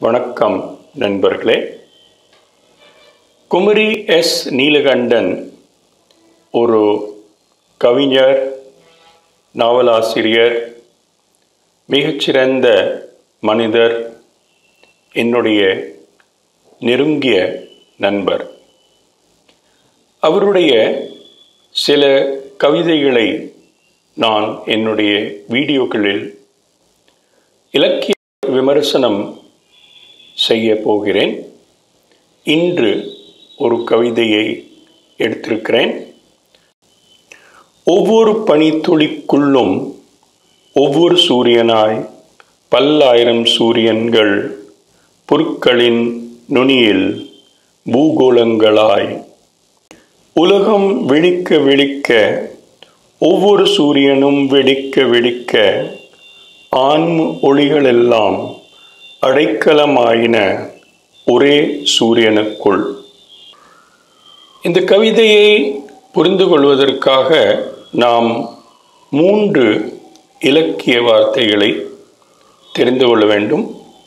வணக்கம் நண்பர்களே குமரி எஸ் நீலகண்டன் ஒரு கவிஞர் நாவலாசிரியர் மிகச்சிறந்த மனிதர் என்னுடைய நெருங்கிய நண்பர் அவருடைய சில கவிதைகளை நான் என்னுடைய வீடியோக்களில் இலக்கிய விமர்சனம் செய்ய போகிறேன் இன்று ஒரு கவிதையை எடுத்திருக்கிறேன் ஒவ்வொரு பனித்துளிக்குள்ளும் ஒவ்வொரு சூரியனாய் பல்லாயிரம் சூரியன்கள் புற்களின் நுனியில் பூகோளங்களாய் உலகம் வெடிக்க வெடிக்க ஒவ்வொரு சூரியனும் வெடிக்க வெடிக்க ஆன்ம ஒளிகளெல்லாம் அடைக்கலமாயின ஒரே சூரியனுக்குள் இந்த கவிதையை புரிந்து கொள்வதற்காக நாம் மூன்று இலக்கிய வார்த்தைகளை தெரிந்து கொள்ள வேண்டும்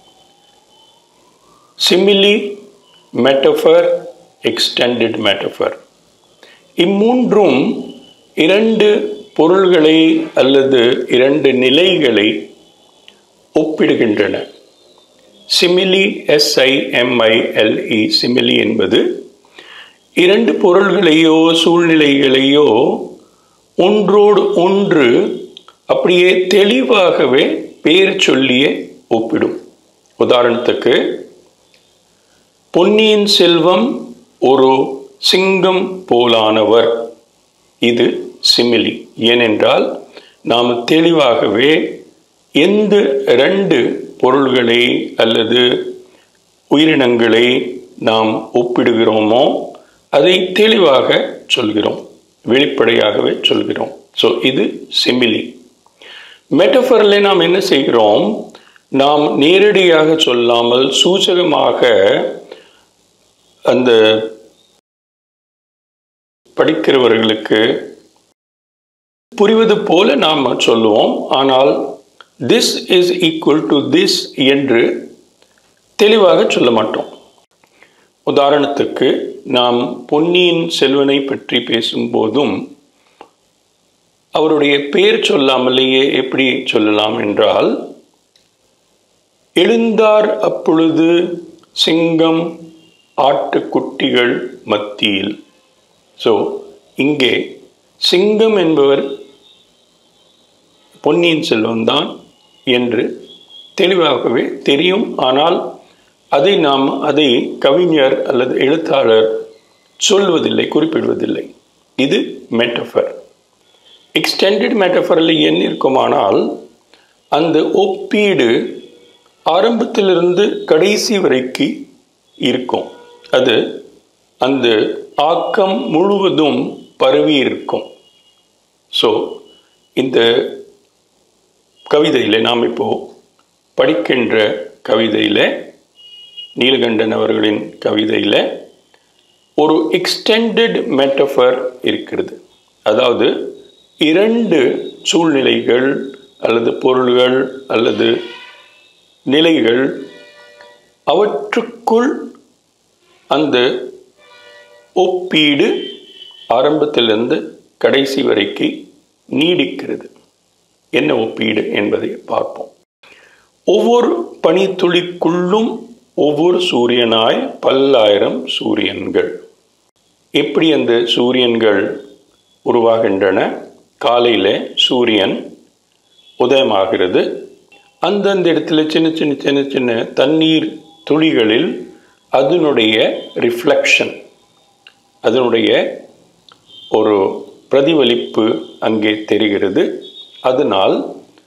சிமிலி மெட்டஃபர் எக்ஸ்டெண்டட் மெட்டஃபர் இம்மூன்றும் இரண்டு பொருள்களை அல்லது இரண்டு நிலைகளை ஒப்பிடுகின்றன சிமிலி எஸ்ஐஎம்ஐஎல்இ சிமிலி என்பது இரண்டு பொருள்களையோ சூழ்நிலைகளையோ ஒன்றோடு ஒன்று அப்படியே தெளிவாகவே பெயர் சொல்லியே ஒப்பிடும் உதாரணத்துக்கு பொன்னியின் செல்வம் ஒரு சிங்கம் போலானவர் இது சிமிலி ஏனென்றால் நாம் தெளிவாகவே எந்த ரெண்டு பொருள்களை அல்லது உயிரினங்களை நாம் ஒப்பிடுகிறோமோ அதை தெளிவாக சொல்கிறோம் வெளிப்படையாகவே சொல்கிறோம் ஸோ இது சிமிலி மெட்டஃபரில் நாம் என்ன செய்கிறோம் நாம் நேரடியாக சொல்லாமல் சூச்சகமாக அந்த படிக்கிறவர்களுக்கு புரிவது போல நாம் சொல்லுவோம் ஆனால் this is equal to this என்று தெளிவாக சொல்ல மாட்டோம் உதாரணத்துக்கு நாம் பொன்னியின் செல்வனை பற்றி பேசும்போதும் அவருடைய பெயர் சொல்லாமலேயே எப்படி சொல்லலாம் என்றால் எழுந்தார் அப்பொழுது சிங்கம் ஆட்டுக்குட்டிகள் மத்தியில் ஸோ இங்கே சிங்கம் என்பவர் பொன்னியின் செல்வன் தான் என்று தெளிவாகவே தெரியும் ஆனால் அதை நாம் அதை கவிஞர் அல்லது எழுத்தாளர் சொல்வதில்லை குறிப்பிடுவதில்லை இது மெட்டஃபர் எக்ஸ்டெண்டட் மெட்டஃபரில் என்ன இருக்குமானால் அந்த ஒப்பீடு ஆரம்பத்திலிருந்து கடைசி வரைக்கு இருக்கும் அது அந்த ஆக்கம் முழுவதும் பரவி இருக்கும் ஸோ இந்த கவிதையில் நாம் இப்போ படிக்கின்ற கவிதையில் நீலகண்டன் அவர்களின் கவிதையில் ஒரு எக்ஸ்டெண்டட் மெட்டஃபர் இருக்கிறது அதாவது இரண்டு சூழ்நிலைகள் அல்லது பொருள்கள் அல்லது நிலைகள் அவற்றுக்குள் அந்த ஒப்பீடு ஆரம்பத்திலிருந்து கடைசி வரைக்கு நீடிக்கிறது என்ன ஒப்பீடு என்பதை பார்ப்போம் ஒவ்வொரு பனித்துளிக்குள்ளும் ஒவ்வொரு சூரியனாய் பல்லாயிரம் சூரியன்கள் எப்படி அந்த சூரியன்கள் உருவாகின்றன காலையில் சூரியன் உதயமாகிறது அந்தந்த இடத்துல சின்ன சின்ன சின்ன சின்ன தண்ணீர் துளிகளில் அதனுடைய ரிஃப்ளெக்ஷன் அதனுடைய ஒரு பிரதிபலிப்பு அங்கே தெரிகிறது அதனால்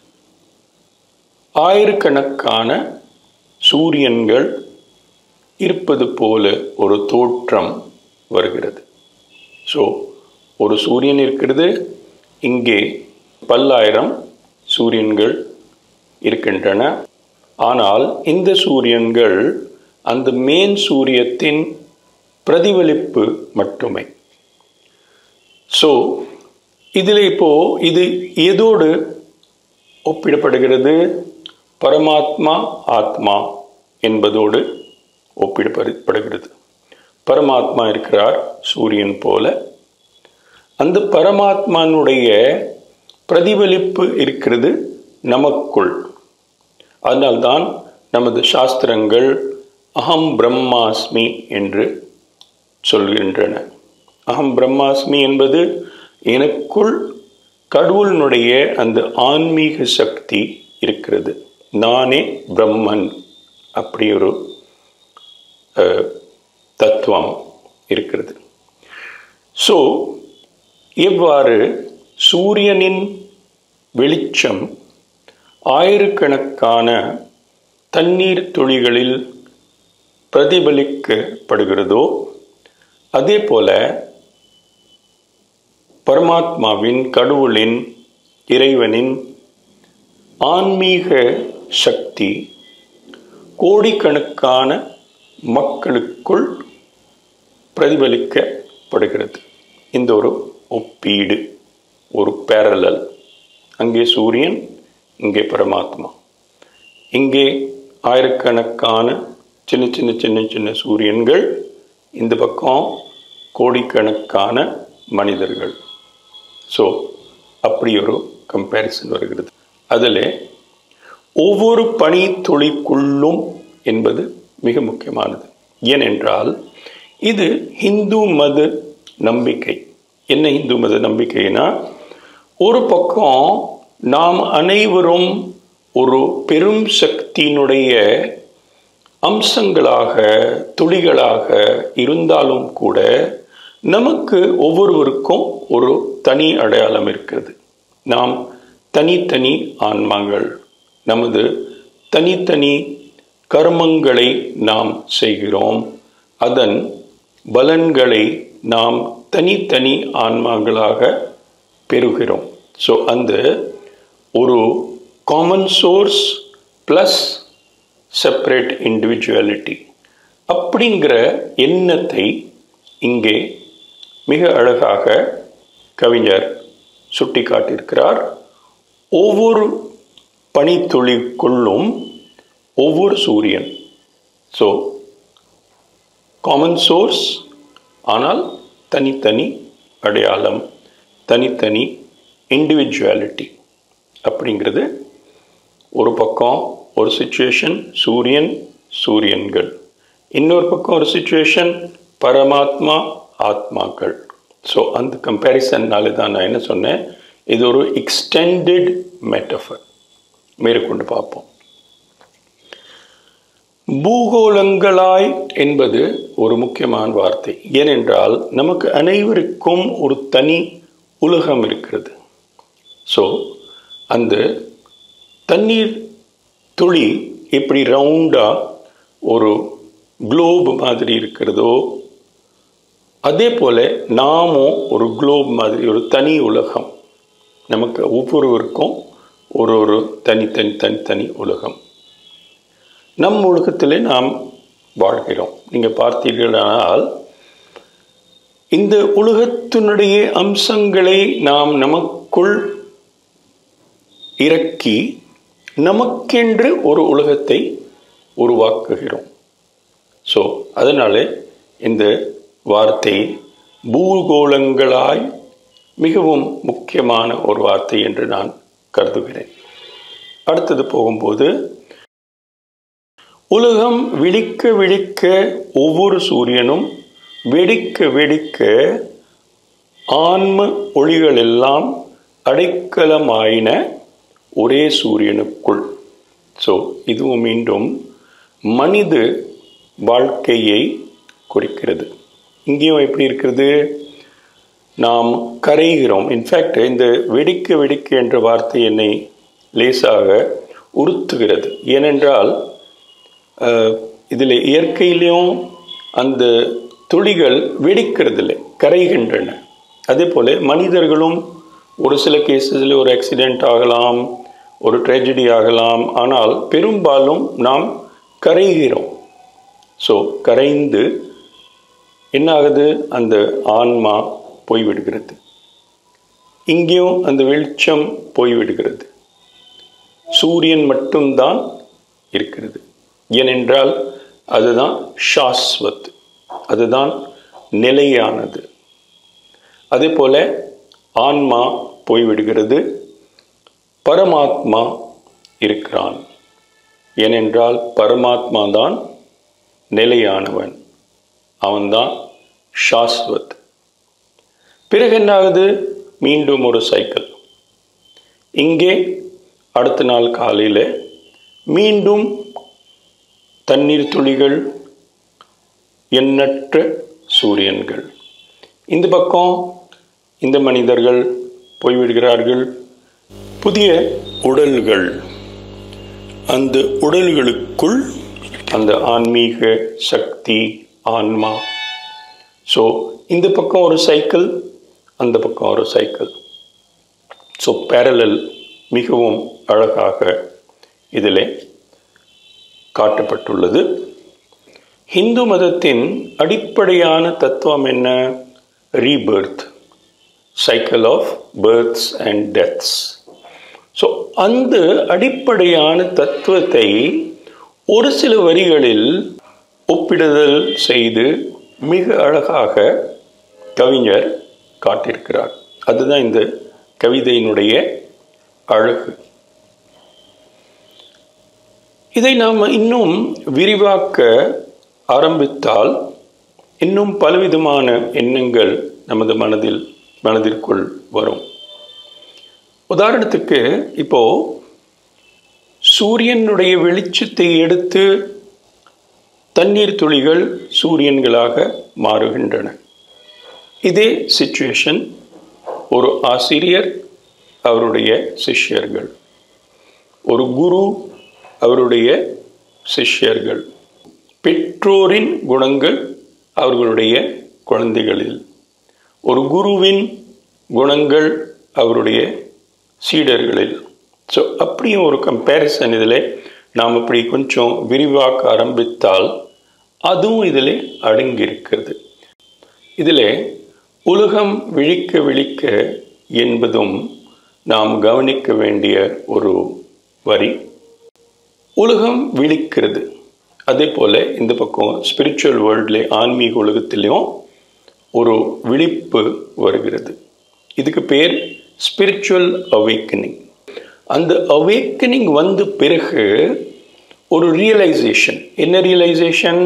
ஆயிரக்கணக்கான சூரியன்கள் இருப்பது போல ஒரு தோற்றம் வருகிறது ஸோ ஒரு சூரியன் இருக்கிறது இங்கே பல்லாயிரம் சூரியன்கள் இருக்கின்றன ஆனால் இந்த சூரியன்கள் அந்த மேன் சூரியத்தின் பிரதிபலிப்பு மட்டுமே ஸோ இதில் இப்போ இது எதோடு ஒப்பிடப்படுகிறது பரமாத்மா ஆத்மா என்பதோடு ஒப்பிடப்படுகிறது பரமாத்மா இருக்கிறார் சூரியன் போல அந்த பரமாத்மானுடைய பிரதிபலிப்பு இருக்கிறது நமக்குள் அதனால்தான் நமது சாஸ்திரங்கள் அகம் பிரம்மாஸ்மி என்று சொல்கின்றன அகம் பிரம்மாஸ்மி என்பது எனக்குள் கடவுளினுடைய அந்த ஆன்மீக சக்தி இருக்கிறது நானே பிரம்மன் அப்படி ஒரு தத்துவம் இருக்கிறது ஸோ எவ்வாறு சூரியனின் வெளிச்சம் ஆயிரக்கணக்கான தண்ணீர் துளிகளில் பிரதிபலிக்கப்படுகிறதோ அதே போல பரமாத்மாவின் கடவுளின் இறைவனின் ஆன்மீக சக்தி கோடிக்கணக்கான மக்களுக்குள் பிரதிபலிக்கப்படுகிறது இந்த ஒரு ஒப்பீடு ஒரு பேரலல் அங்கே சூரியன் இங்கே பரமாத்மா இங்கே ஆயிரக்கணக்கான சின்ன சின்ன சின்ன சின்ன சூரியன்கள் இந்த பக்கம் கோடிக்கணக்கான மனிதர்கள் ஸோ அப்படி ஒரு கம்பேரிசன் வருகிறது அதில் ஒவ்வொரு பனி துளிக்குள்ளும் என்பது மிக முக்கியமானது ஏனென்றால் இது ஹிந்து மத நம்பிக்கை என்ன இந்து மத நம்பிக்கைனா ஒரு பக்கம் நாம் அனைவரும் ஒரு பெரும் சக்தியினுடைய அம்சங்களாக துளிகளாக இருந்தாலும் கூட நமக்கு ஒவ்வொருவருக்கும் ஒரு தனி அடையாளம் இருக்கிறது நாம் தனித்தனி ஆன்மாங்கள் நமது தனித்தனி கர்மங்களை நாம் செய்கிறோம் அதன் பலன்களை நாம் தனித்தனி ஆன்மாக்களாக பெறுகிறோம் ஸோ அந்த ஒரு common source plus separate individuality அப்படிங்கிற எண்ணத்தை இங்கே மிக அழகாக கவிஞர் சுட்டி காட்டியிருக்கிறார் ஒவ்வொரு பனித்துளிக்குள்ளும் ஒவ்வொரு சூரியன் ஸோ காமன் சோர்ஸ் ஆனால் தனித்தனி அடையாளம் தனித்தனி இண்டிவிஜுவாலிட்டி அப்படிங்கிறது ஒரு பக்கம் ஒரு சுச்சுவேஷன் சூரியன் சூரியன்கள் இன்னொரு பக்கம் ஒரு சுச்சுவேஷன் பரமாத்மா ஆத்மாக்கள் ஸோ அந்த கம்பேரிசன்னால தான் நான் என்ன சொன்னேன் இது ஒரு எக்ஸ்டெண்டட் மெட்டஃபர் மேற்கொண்டு பார்ப்போம் பூகோளங்களாய் என்பது ஒரு முக்கியமான வார்த்தை ஏனென்றால் நமக்கு அனைவருக்கும் ஒரு தனி உலகம் இருக்கிறது ஸோ அந்த தண்ணீர் துளி எப்படி ரவுண்டாக ஒரு குளோப் மாதிரி இருக்கிறதோ அதே போல் நாமும் ஒரு குளோப் மாதிரி ஒரு தனி உலகம் நமக்கு ஒவ்வொருவருக்கும் ஒரு ஒரு தனித்தனி தனித்தனி உலகம் நம் உலகத்திலே நாம் வாழ்கிறோம் நீங்கள் பார்த்தீர்களானால் இந்த உலகத்தினுடைய அம்சங்களை நாம் நமக்குள் இறக்கி நமக்கென்று ஒரு உலகத்தை உருவாக்குகிறோம் ஸோ அதனால இந்த வார்த்தை பூகோளங்களாய் மிகவும் முக்கியமான ஒரு வார்த்தை என்று நான் கருதுகிறேன் அடுத்தது போகும்போது உலகம் விழிக்க விழிக்க ஒவ்வொரு சூரியனும் வெடிக்க வெடிக்க ஆன்ம ஒளிகள் எல்லாம் அடைக்கலமாயின ஒரே சூரியனுக்குள் ஸோ இதுவும் மீண்டும் மனித வாழ்க்கையை குறிக்கிறது இங்கேயும் எப்படி இருக்கிறது நாம் கரைகிறோம் இன்ஃபேக்ட் இந்த வெடிக்க வெடிக்க என்ற வார்த்தை என்னை லேசாக உறுத்துகிறது ஏனென்றால் இதில் இயற்கையிலையும் அந்த துளிகள் வெடிக்கிறதில்லை கரைகின்றன அதே போல் மனிதர்களும் ஒரு சில கேஸஸில் ஒரு ஆக்சிடெண்ட் ஆகலாம் ஒரு ட்ரெஜடி ஆகலாம் ஆனால் பெரும்பாலும் நாம் கரைகிறோம் ஸோ கரைந்து என்ன ஆகுது அந்த ஆன்மா போய்விடுகிறது இங்கேயும் அந்த வெளிச்சம் போய்விடுகிறது சூரியன் மட்டும்தான் இருக்கிறது ஏனென்றால் அதுதான் ஷாஸ்வத் அதுதான் நிலையானது அதே போல ஆன்மா போய்விடுகிறது பரமாத்மா இருக்கிறான் ஏனென்றால் பரமாத்மா தான் நிலையானவன் அவன்தான் ஷாஸ்வத் பிறகு என்னாகுது மீண்டும் ஒரு சைக்கிள் இங்கே அடுத்த நாள் காலையில் மீண்டும் தண்ணீர் துளிகள் எண்ணற்ற சூரியன்கள் இந்த பக்கம் இந்த மனிதர்கள் போய்விடுகிறார்கள் புதிய உடல்கள் அந்த உடல்களுக்குள் அந்த ஆன்மீக சக்தி ஆன்மா ஸோ இந்த பக்கம் ஒரு சைக்கிள் அந்த பக்கம் ஒரு சைக்கிள் ஸோ பேரலல் மிகவும் அழகாக இதில் காட்டப்பட்டுள்ளது ஹிந்து மதத்தின் அடிப்படையான தத்துவம் என்ன rebirth cycle of births and deaths so அந்த அடிப்படையான தத்துவத்தை ஒரு சில வரிகளில் ஒப்பிடுதல் செய்து மிக அழகாக கவிஞர் காட்டியிருக்கிறார் அதுதான் இந்த கவிதையினுடைய அழகு இதை நாம் இன்னும் விரிவாக்க ஆரம்பித்தால் இன்னும் பலவிதமான எண்ணங்கள் நமது மனதில் மனதிற்குள் வரும் உதாரணத்துக்கு இப்போ சூரியனுடைய வெளிச்சத்தை எடுத்து தண்ணீர் துளிகள் சூரியன்களாக மாறுகின்றன இதே சுச்சுவேஷன் ஒரு ஆசிரியர் அவருடைய சிஷ்யர்கள் ஒரு குரு அவருடைய சிஷ்யர்கள் பெற்றோரின் குணங்கள் அவர்களுடைய குழந்தைகளில் ஒரு குருவின் குணங்கள் அவருடைய சீடர்களில் ஸோ அப்படியும் ஒரு கம்பேரிசன் இதில் நாம் இப்படி கொஞ்சம் விரிவாக்க ஆரம்பித்தால் அதுவும் இதில் அடங்கியிருக்கிறது இதில் உலகம் விழிக்க விழிக்க என்பதும் நாம் கவனிக்க வேண்டிய ஒரு வரி உலகம் விழிக்கிறது அதே போல் இந்த பக்கம் ஸ்பிரிச்சுவல் வேர்ல்டில் ஆன்மீக உலகத்திலையும் ஒரு விழிப்பு வருகிறது இதுக்கு பேர் ஸ்பிரிச்சுவல் அவேக்கனிங் அந்த அவேக்கனிங் வந்த பிறகு ஒரு ரியலைசேஷன் என்ன ரியலைசேஷன்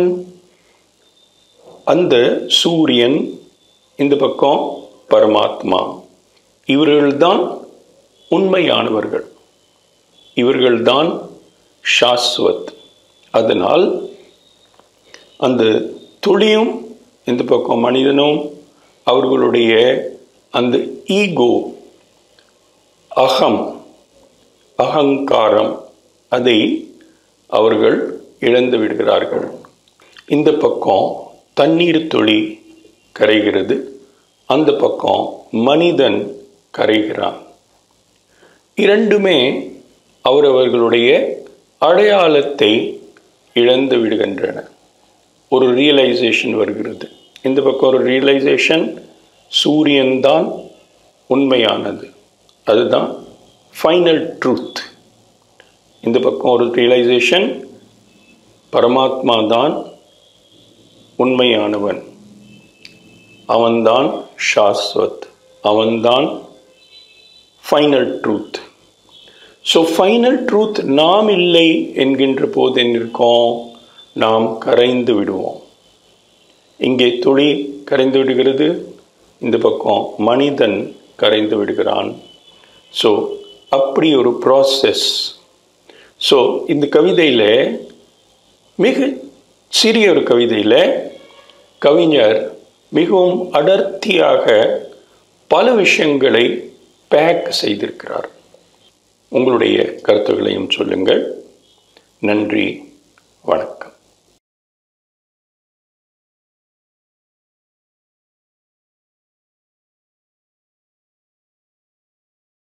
அந்த சூரியன் இந்த பக்கம் பரமாத்மா இவர்கள்தான் உண்மையானவர்கள் இவர்கள்தான் ஷாஸ்வத் அதனால் அந்த துளியும் இந்த பக்கம் மனிதனும் அவர்களுடைய அந்த ஈகோ அகம் அகங்காரம் அதை அவர்கள் இழந்து விடுகிறார்கள் இந்த பக்கம் தண்ணீர் துளி கரைகிறது அந்த பக்கம் மனிதன் கரைகிறான் இரண்டுமே அவரவர்களுடைய அடையாளத்தை இழந்து விடுகின்றன ஒரு ரியலைசேஷன் வருகிறது இந்த பக்கம் ஒரு ரியலைசேஷன் சூரியன்தான் உண்மையானது அதுதான் ஃபைனல் ட்ரூத் இந்த பக்கம் ஒரு ரியலைசேஷன் பரமாத்மா தான் உண்மையானவன் அவன்தான் ஷாஸ்வத் அவன்தான் final truth so final truth நாம் இல்லை என்கின்ற போது என்ன இருக்கோம் நாம் கரைந்து விடுவோம் இங்கே துளி கரைந்து விடுகிறது இந்த பக்கம் மனிதன் கரைந்து விடுகிறான் ஸோ அப்படி ஒரு ப்ராசஸ் ஸோ இந்த கவிதையில் மிக சிறிய ஒரு கவிதையில் கவிஞர் மிகவும் அடர்த்தியாக பல விஷயங்களை பேக் செய்திருக்கிறார் உங்களுடைய கருத்துக்களையும் சொல்லுங்கள் நன்றி வணக்கம்